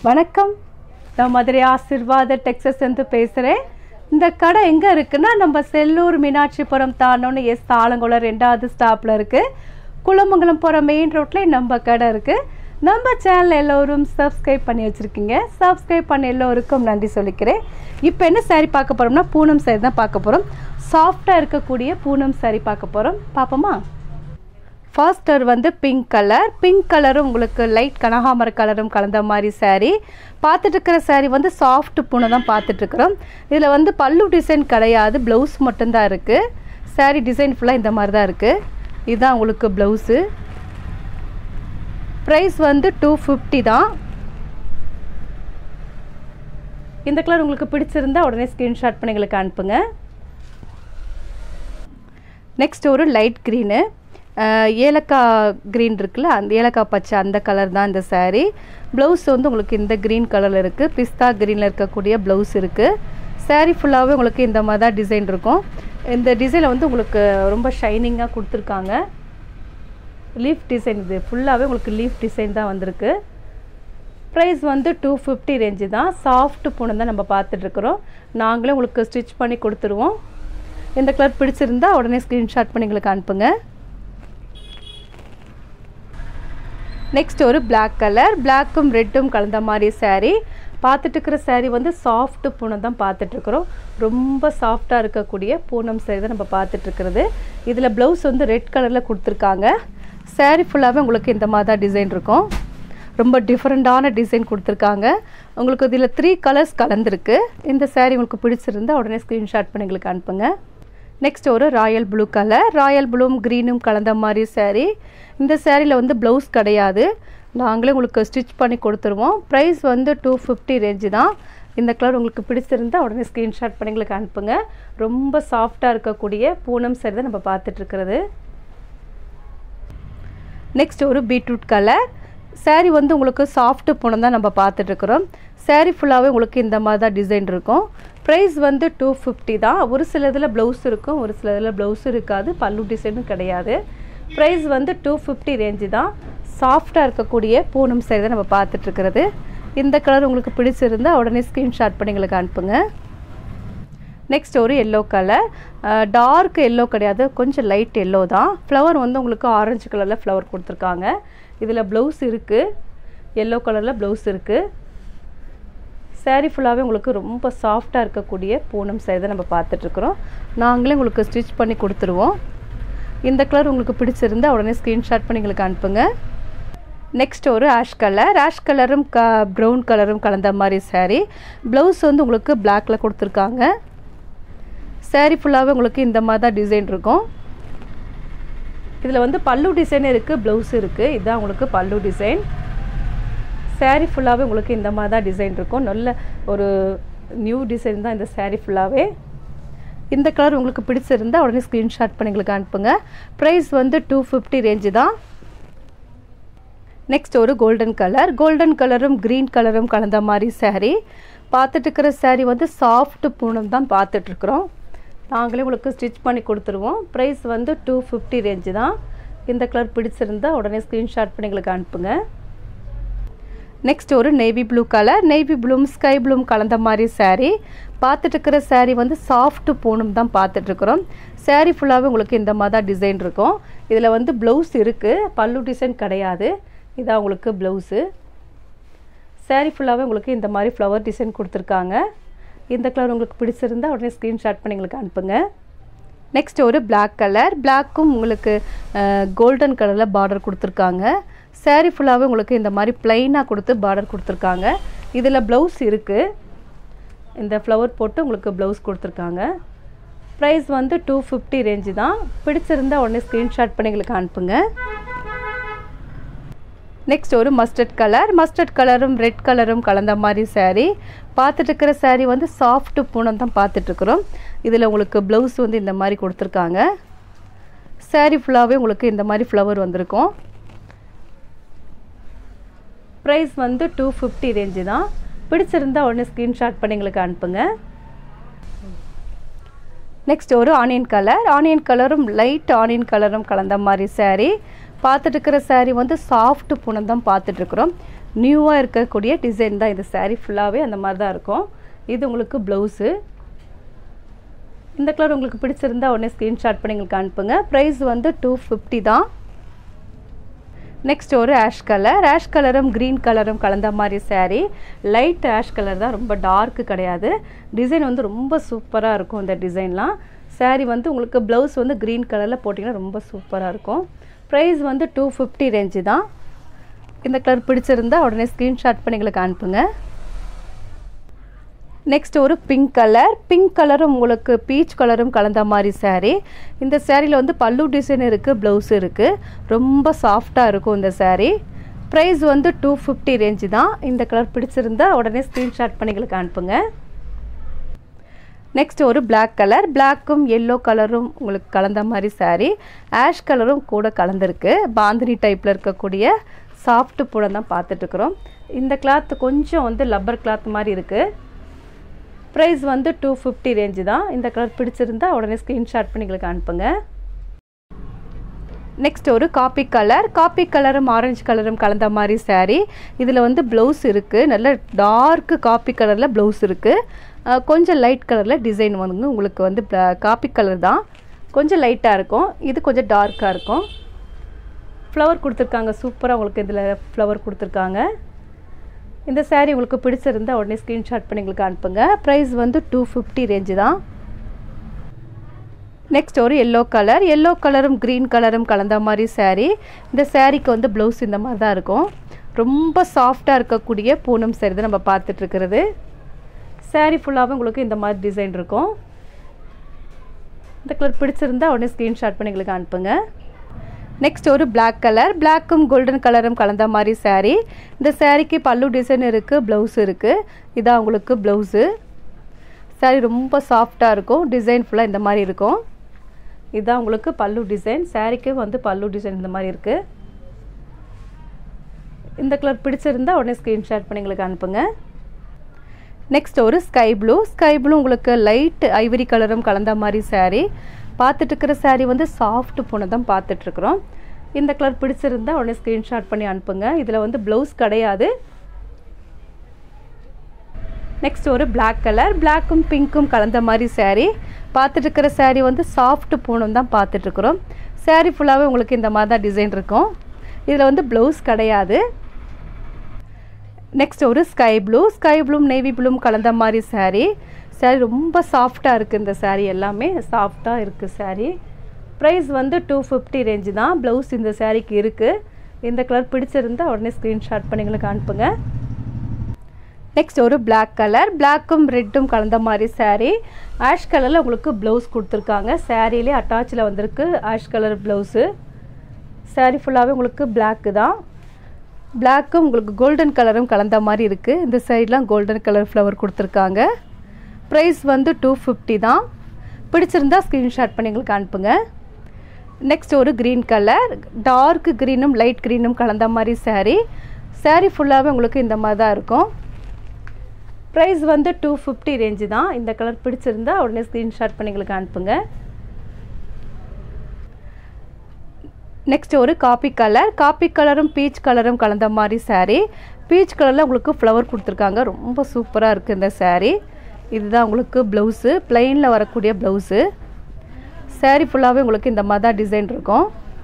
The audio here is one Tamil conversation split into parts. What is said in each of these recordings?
வணக்கம் நான் மதுரை ஆசிர்வாத டெக்ஸஸ் இருந்து பேசுகிறேன் இந்த கடை எங்கே இருக்குன்னா நம்ம செல்லூர் மீனாட்சிபுரம் தாண்டோன்னு எஸ் ஆலங்குளம் ரெண்டாவது ஸ்டாப்பில் இருக்குது குளமங்கலம் போகிற மெயின் ரோட்டில் நம்ம கடை இருக்குது நம்ம சேனல் எல்லோரும் சப்ஸ்கிரைப் பண்ணி வச்சுருக்கீங்க சப்ஸ்கிரைப் பண்ண எல்லோருக்கும் நன்றி சொல்லிக்கிறேன் இப்போ என்ன saree பார்க்க போகிறோம்னா பூனம் saree தான் பார்க்க போகிறோம் சாஃப்டாக இருக்கக்கூடிய பூனம் saree பார்க்க போகிறோம் பார்ப்போமா ஃபர்ஸ்டர் வந்து பிங்க் கலர் பிங்க் கலரும் உங்களுக்கு லைட் கனகாமர கலரும் கலந்த மாதிரி saree பார்த்துட்டு இருக்கிற saree வந்து சாஃப்ட் பூனை தான் பார்த்துட்ருக்குறோம் இதில் வந்து பல்லு டிசைன் கிடையாது ப்ளவுஸ் மட்டும்தான் இருக்குது saree டிசைன் ஃபுல்லாக இந்த மாதிரி தான் இருக்குது இதுதான் உங்களுக்கு ப்ளவுஸு ப்ரைஸ் வந்து டூ ஃபிஃப்டி தான் இந்த கலர் உங்களுக்கு பிடிச்சிருந்தா உடனே ஸ்க்ரீன்ஷாட் பண்ணி எங்களுக்கு அனுப்புங்க நெக்ஸ்ட் ஒரு லைட் க்ரீனு ஏலக்காய் க்ரீன் இருக்குல்ல அந்த ஏலக்காய் பச்சை அந்த கலர் தான் இந்த saree ப்ளவுஸ் வந்து உங்களுக்கு இந்த க்ரீன் கலரில் இருக்குது பிஸ்தா க்ரீனில் இருக்கக்கூடிய ப்ளவுஸ் இருக்குது saree ஃபுல்லாகவே உங்களுக்கு இந்த மாதிரி தான் டிசைன் இருக்கும் இந்த டிசைனில் வந்து உங்களுக்கு ரொம்ப ஷைனிங்காக கொடுத்துருக்காங்க லீஃப் டிசைன் இது ஃபுல்லாகவே உங்களுக்கு லீஃப் டிசைன் தான் வந்திருக்கு ப்ரைஸ் வந்து டூ ஃபிஃப்டி ரேஞ்சு தான் சாஃப்ட் பூனை தான் நம்ம பார்த்துட்ருக்குறோம் நாங்களே உங்களுக்கு ஸ்டிச் பண்ணி கொடுத்துருவோம் இந்த கலர் பிடிச்சிருந்தா உடனே ஸ்க்ரீன்ஷாட் பண்ணி எங்களுக்கு அனுப்புங்க நெக்ஸ்ட் ஒரு Black கலர் பிளாக்கும் ரெட்டும் கலந்த மாதிரி saree பார்த்துட்டு இருக்கிற saree வந்து சாஃப்ட் பூனம் தான் பார்த்துட்ருக்குறோம் ரொம்ப சாஃப்டாக இருக்கக்கூடிய பூனம் saree தான் நம்ம பார்த்துட்ருக்கிறது இதில் ப்ளவுஸ் வந்து ரெட் கலரில் கொடுத்துருக்காங்க saree ஃபுல்லாகவே உங்களுக்கு இந்த மாதிரி தான் டிசைன் இருக்கும் ரொம்ப டிஃப்ரெண்ட்டான டிசைன் கொடுத்துருக்காங்க உங்களுக்கு இதில் த்ரீ கலர்ஸ் கலந்துருக்கு இந்த saree உங்களுக்கு பிடிச்சிருந்தா உடனே ஸ்க்ரீன்ஷாட் பண்ணி எங்களுக்கு அனுப்புங்க நெக்ஸ்ட் ஒரு ராயல் ப்ளூ கலர் ராயல் ப்ளூவும் க்ரீனும் கலந்த மாதிரி saree இந்த சேரீயில் வந்து ப்ளவுஸ் கிடையாது நாங்களே உங்களுக்கு ஸ்டிச் பண்ணி கொடுத்துருவோம் ப்ரைஸ் வந்து டூ ஃபிஃப்டி ரேஞ்சு தான் இந்த கலர் உங்களுக்கு பிடிச்சிருந்தா உடனே ஸ்க்ரீன்ஷாட் பண்ணி எங்களுக்கு அனுப்புங்க ரொம்ப சாஃப்டாக இருக்கக்கூடிய பூனம் saree தான் நம்ம பார்த்துட்ருக்கிறது நெக்ஸ்ட் ஒரு பீட்ரூட் கலர் saree வந்து உங்களுக்கு சாஃப்ட் பூனம் தான் நம்ம பார்த்துட்ருக்குறோம் saree ஃபுல்லாகவே உங்களுக்கு இந்த மாதிரி தான் டிசைன் இருக்கும் ப்ரைஸ் வந்து டூ ஃபிஃப்டி தான் ஒரு சில இதில் ப்ளவுஸ் இருக்கும் ஒரு சில இதில் ப்ளவுஸ் இருக்காது பல்லு டிசைனும் கிடையாது ப்ரைஸ் வந்து டூ ஃபிஃப்டி ரேஞ்சு தான் சாஃப்டாக இருக்கக்கூடிய பூனம் saree தான் நம்ம பார்த்துட்ருக்கிறது இந்த கலர் உங்களுக்கு பிடிச்சிருந்தா உடனே ஸ்க்ரீன்ஷாட் பண்ணி எங்களுக்கு அனுப்புங்க நெக்ஸ்ட் ஒரு எல்லோ கலர் டார்க் எல்லோ கிடையாது கொஞ்சம் லைட் எல்லோ தான் ஃப்ளவர் வந்து உங்களுக்கு ஆரஞ்சு கலரில் ஃப்ளவர் கொடுத்துருக்காங்க இதில் ப்ளவுஸ் இருக்குது எல்லோ கலரில் ப்ளவுஸ் இருக்குது saree ஃபுல்லாகவே உங்களுக்கு ரொம்ப சாஃப்டாக இருக்கக்கூடிய பூனம் saree தான் நம்ம பார்த்துட்ருக்குறோம் நாங்களே உங்களுக்கு ஸ்டிச் பண்ணி கொடுத்துருவோம் இந்த கலர் உங்களுக்கு பிடிச்சிருந்தா உடனே ஸ்க்ரீன்ஷாட் பண்ணி எங்களுக்கு அனுப்புங்க நெக்ஸ்ட் ஒரு ஆஷ் கலர் ஆஷ் கலரும் க ப்ரௌன் கலரும் கலந்த மாதிரி saree ப்ளவுஸ் வந்து உங்களுக்கு பிளாக்ல கொடுத்துருக்காங்க saree ஃபுல்லாகவே உங்களுக்கு இந்த மாதிரி தான் டிசைன் இருக்கும் இதில் வந்து பல்லு டிசைன் இருக்குது ப்ளவுஸ் இருக்குது இதுதான் உங்களுக்கு பல்லு டிசைன் saree ஃபுல்லாகவே உங்களுக்கு இந்த மாதிரி தான் டிசைன் இருக்கும் நல்ல ஒரு நியூ டிசைன் தான் இந்த saree ஃபுல்லாகவே இந்த கலர் உங்களுக்கு பிடிச்சிருந்தா உடனே ஸ்க்ரீன்ஷாட் பண்ணி எங்களுக்கு அனுப்புங்க ப்ரைஸ் வந்து டூ ஃபிஃப்டி ரேஞ்சு தான் நெக்ஸ்ட் ஒரு கோல்டன் கலர் கோல்டன் கலரும் க்ரீன் கலரும் கலந்த மாதிரி saree பார்த்துட்டு இருக்கிற saree வந்து சாஃப்ட் பூனம் தான் பார்த்துட்ருக்குறோம் நாங்களே உங்களுக்கு ஸ்டிச் பண்ணி கொடுத்துருவோம் ப்ரைஸ் வந்து டூ ஃபிஃப்டி ரேஞ்சு தான் இந்த கலர் பிடிச்சிருந்தா உடனே ஸ்க்ரீன்ஷாட் பண்ணி எங்களுக்கு அனுப்புங்க நெக்ஸ்ட் ஒரு நேவி ப்ளூ கலர் நேவி ப்ளூம் ஸ்கை ப்ளூம் கலந்த மாதிரி saree பார்த்துட்டு இருக்கிற saree வந்து சாஃப்ட் பூணும் தான் பார்த்துட்ருக்குறோம் saree ஃபுல்லாகவே உங்களுக்கு இந்த மாதிரி தான் டிசைன் இருக்கும் இதில் வந்து ப்ளவுஸ் இருக்குது பல்லு டிசைன் கிடையாது இதான் உங்களுக்கு ப்ளவுஸு saree ஃபுல்லாகவே உங்களுக்கு இந்த மாதிரி ஃப்ளவர் டிசைன் கொடுத்துருக்காங்க இந்த கலர் உங்களுக்கு பிடிச்சிருந்தா உடனே ஸ்க்ரீன்ஷாட் பண்ணி எங்களுக்கு அனுப்புங்க நெக்ஸ்ட் ஒரு Black கலர் பிளாக்கும் உங்களுக்கு கோல்டன் கலரில் பார்டர் கொடுத்துருக்காங்க saree ஃபுல்லாகவே உங்களுக்கு இந்த மாதிரி ப்ளைனாக கொடுத்து பார்டர் கொடுத்துருக்காங்க இதில் ப்ளவுஸ் இருக்குது இந்த ஃப்ளவர் போட்டு உங்களுக்கு ப்ளவுஸ் கொடுத்துருக்காங்க ப்ரைஸ் வந்து டூ ஃபிஃப்டி ரேஞ்சு தான் பிடிச்சிருந்தா உடனே ஸ்க்ரீன்ஷாட் பண்ணி எங்களுக்கு அனுப்புங்க நெக்ஸ்ட் ஒரு மஸ்டர்ட் கலர் மஸ்டர்ட் கலரும் ரெட் கலரும் கலந்த மாதிரி saree பார்த்துட்டு இருக்கிற saree வந்து சாஃப்ட் பூனம் தான் பார்த்துட்ருக்குறோம் இதில் உங்களுக்கு ப்ளவுஸ் வந்து இந்த மாதிரி கொடுத்துருக்காங்க saree ஃபுல்லாகவே உங்களுக்கு இந்த மாதிரி ஃப்ளவர் வந்திருக்கும் ப்ரைஸ் வந்து டூ ஃபிஃப்டி ரேஞ்சு தான் பிடிச்சிருந்தா உடனே ஸ்க்ரீன்ஷாட் பண்ணி எங்களுக்கு அனுப்புங்க நெக்ஸ்ட் ஒரு ஆனியன் கலர் ஆனியன் கலரும் லைட் ஆனியன் கலரும் கலந்த மாதிரி saree பார்த்துட்டு இருக்கிற saree வந்து சாஃப்ட் பூனம் தான் பார்த்துட்ருக்குறோம் நியூவாக இருக்கக்கூடிய டிசைன் தான் இந்த saree ஃபுல்லாகவே அந்த மாதிரி தான் இருக்கும் இது உங்களுக்கு ப்ளவுஸு இந்த கலர் உங்களுக்கு பிடிச்சிருந்தா உடனே ஸ்க்ரீன்ஷாட் பண்ணி எங்களுக்கு அனுப்புங்க ப்ரைஸ் வந்து டூ ஃபிஃப்டி தான் நெக்ஸ்ட் ஒரு ஆஷ் கலர் ஆஷ் கலரும் க்ரீன் கலரும் கலந்த மாதிரி saree லைட் ஆஷ் கலர் தான் ரொம்ப டார்க்கு கிடையாது டிசைன் வந்து ரொம்ப சூப்பராக இருக்கும் இந்த டிசைன்லாம் saree வந்து உங்களுக்கு ப்ளவுஸ் வந்து க்ரீன் கலரில் போட்டிங்கன்னா ரொம்ப சூப்பராக இருக்கும் ப்ரைஸ் வந்து டூ ஃபிஃப்டி ரேஞ்சு தான் இந்த கலர் பிடிச்சிருந்தா உடனே ஸ்க்ரீன்ஷாட் பண்ணி எங்களுக்கு அனுப்புங்க நெக்ஸ்ட் ஒரு பிங்க் கலர் பிங்க் கலரும் உங்களுக்கு பீச் கலரும் கலந்த மாதிரி saree இந்த சேரீயில் வந்து பல்லு டிசைன் இருக்குது ப்ளவுஸ் இருக்குது ரொம்ப சாஃப்டாக இருக்கும் இந்த saree ப்ரைஸ் வந்து டூ ஃபிஃப்டி ரேஞ்சு தான் இந்த கலர் பிடிச்சிருந்தா உடனே ஸ்க்ரீன்ஷாட் பண்ணி எங்களுக்கு அனுப்புங்க நெக்ஸ்ட் ஒரு Black கலர் பிளாக்கும் எல்லோ கலரும் உங்களுக்கு கலந்த மாதிரி saree ஆஷ் கலரும் கூட கலந்துருக்கு பாந்தினி டைப்பில் இருக்கக்கூடிய சாஃப்ட் பூடம் தான் பார்த்துட்ருக்குறோம் இந்த கிளாத் கொஞ்சம் வந்து லப்பர் கிளாத் மாதிரி இருக்குது ப்ரைஸ் வந்து டூ ஃபிஃப்டி ரேஞ்சு தான் இந்த கலர் பிடிச்சிருந்தா உடனே ஸ்க்ரீன்ஷாட் பண்ணி எங்களுக்கு அனுப்புங்க நெக்ஸ்ட் ஒரு காப்பி கலர் காப்பி கலரும் ஆரஞ்சு கலரும் கலந்த மாதிரி saree இதில் வந்து ப்ளவுஸ் இருக்குது நல்ல டார்க்கு காப்பி கலரில் ப்ளவுஸ் இருக்குது கொஞ்சம் லைட் கலரில் டிசைன் வந்து உங்களுக்கு வந்து காப்பி கலர் தான் கொஞ்சம் லைட்டாக இருக்கும் இது கொஞ்சம் டார்க்காக இருக்கும் ஃப்ளவர் கொடுத்துருக்காங்க சூப்பராக உங்களுக்கு இதில் ஃப்ளவர் கொடுத்துருக்காங்க இந்த saree உங்களுக்கு பிடிச்சிருந்தா உடனே ஸ்க்ரீன்ஷாட் பண்ணி எங்களுக்கு அனுப்புங்க ப்ரைஸ் வந்து டூ ஃபிஃப்டி ரேஞ்சு தான் நெக்ஸ்ட் ஒரு எல்லோ கலர் எல்லோ கலரும் க்ரீன் கலரும் கலந்த மாதிரி saree இந்த சாரீக்கு வந்து ப்ளவுஸ் இந்த மாதிரி தான் இருக்கும் ரொம்ப சாஃப்டாக இருக்கக்கூடிய பூனம் saree தான் நம்ம பார்த்துட்ருக்கிறது saree ஃபுல்லாகவே உங்களுக்கு இந்த மாதிரி டிசைன் இருக்கும் இந்த கலர் பிடிச்சிருந்தா உடனே ஸ்க்ரீன்ஷாட் பண்ணி எங்களுக்கு அனுப்புங்க நெக்ஸ்ட் ஒரு Black கலர் பிளாக்கும் கோல்டன் கலரும் கலந்த மாதிரி saree இந்த சாரீக்கு பல்லு டிசைன் இருக்குது ப்ளவுஸ் இருக்குது இதான் உங்களுக்கு ப்ளவுஸு saree ரொம்ப சாஃப்டாக இருக்கும் டிசைன் ஃபுல்லாக இந்த மாதிரி இருக்கும் இதுதான் உங்களுக்கு பல்லு டிசைன் சாரீக்கு வந்து பல்லு டிசைன் இந்த மாதிரி இருக்குது இந்த கலர் பிடிச்சிருந்தா உடனே ஸ்க்ரீன்ஷாட் பண்ணி எங்களுக்கு அனுப்புங்க நெக்ஸ்ட் ஒரு ஸ்கை ப்ளூ ஸ்கை ப்ளூ உங்களுக்கு லைட் ஐவரி கலரும் கலந்த மாதிரி saree பார்த்துட்டு இருக்கிற saree வந்து சாஃப்ட் பூனை தான் பார்த்துட்ருக்குறோம் இந்த கலர் பிடிச்சிருந்தா உடனே ஸ்க்ரீன்ஷாட் பண்ணி அனுப்புங்க இதில் வந்து ப்ளவுஸ் கிடையாது நெக்ஸ்ட் ஒரு Black கலர் பிளாக்கும் பிங்க்கும் கலந்த மாதிரி saree பார்த்துட்டு இருக்கிற saree வந்து சாஃப்ட் பூனம் தான் பார்த்துட்ருக்குறோம் saree ஃபுல்லாகவே உங்களுக்கு இந்த மாதிரி தான் டிசைன் இருக்கும் இதில் வந்து ப்ளவுஸ் கிடையாது நெக்ஸ்ட் ஒரு ஸ்கை ப்ளூ ஸ்கை ப்ளூம் நேவி ப்ளூம் கலந்த மாதிரி saree saree ரொம்ப சாஃப்டாக இருக்குது இந்த saree எல்லாமே சாஃப்டாக இருக்குது saree ப்ரைஸ் வந்து டூ ஃபிஃப்டி ரேஞ்சு தான் ப்ளவுஸ் இந்த சாரீக்கு இருக்குது இந்த கலர் பிடிச்சிருந்தா உடனே ஸ்க்ரீன்ஷாட் பண்ணி எங்களுக்கு அனுப்புங்க நெக்ஸ்ட் ஒரு Black கலர் பிளாக்கும் ரெட்டும் கலந்த மாதிரி saree ஆஷ் கலரில் உங்களுக்கு ப்ளவுஸ் கொடுத்துருக்காங்க சாரீலே அட்டாச்சில் வந்திருக்கு ஆஷ் கலர் ப்ளவுஸு saree ஃபுல்லாகவே உங்களுக்கு பிளாக்கு தான் பிளாக்கும் உங்களுக்கு கோல்டன் கலரும் கலந்த மாதிரி இருக்குது இந்த சைட்லாம் கோல்டன் கலர் ஃப்ளவர் கொடுத்துருக்காங்க ப்ரைஸ் வந்து டூ ஃபிஃப்டி தான் பிடிச்சிருந்தா ஸ்க்ரீன்ஷாட் பண்ணி எங்களுக்கு அனுப்புங்க நெக்ஸ்ட் ஒரு க்ரீன் கலர் டார்க் க்ரீனும் லைட் க்ரீனும் கலந்த மாதிரி saree saree ஃபுல்லாகவே உங்களுக்கு இந்த மாதிரி தான் இருக்கும் ப்ரைஸ் வந்து டூ ஃபிஃப்டி ரேஞ்சு தான் இந்த கலர் பிடிச்சிருந்தா உடனே ஸ்க்ரீன்ஷாட் பண்ணி எங்களுக்கு அனுப்புங்க நெக்ஸ்ட் ஒரு காப்பி கலர் காப்பி கலரும் பீச் கலரும் கலந்த மாதிரி saree பீச் கலரில் உங்களுக்கு ஃப்ளவர் கொடுத்துருக்காங்க ரொம்ப சூப்பராக இருக்குது இந்த saree இதுதான் உங்களுக்கு ப்ளவுஸு ப்ளைனில் வரக்கூடிய ப்ளவுஸு saree ஃபுல்லாகவே உங்களுக்கு இந்த மாதிரி தான் டிசைன் இருக்கும்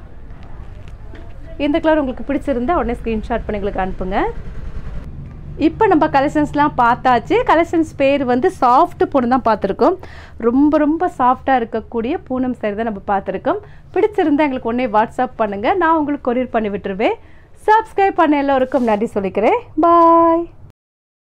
இந்த கலர் உங்களுக்கு பிடிச்சிருந்தா உடனே ஸ்க்ரீன்ஷாட் பண்ணி எங்களுக்கு அனுப்புங்க இப்போ நம்ம கலெக்ஷன்ஸ்லாம் பார்த்தாச்சு கலெக்ஷன்ஸ் பேர் வந்து சாஃப்ட் பூனம் தான் பார்த்துருக்கோம் ரொம்ப ரொம்ப சாஃப்டாக இருக்கக்கூடிய பூனம் சரி தான் நம்ம பார்த்துருக்கோம் பிடிச்சிருந்தா எங்களுக்கு உடனே வாட்ஸ்அப் பண்ணுங்கள் நான் உங்களுக்கு கொரியர் பண்ணி விட்டுருவேன் சப்ஸ்கிரைப் பண்ண எல்லோருக்கும் நன்றி சொல்லிக்கிறேன் பாய்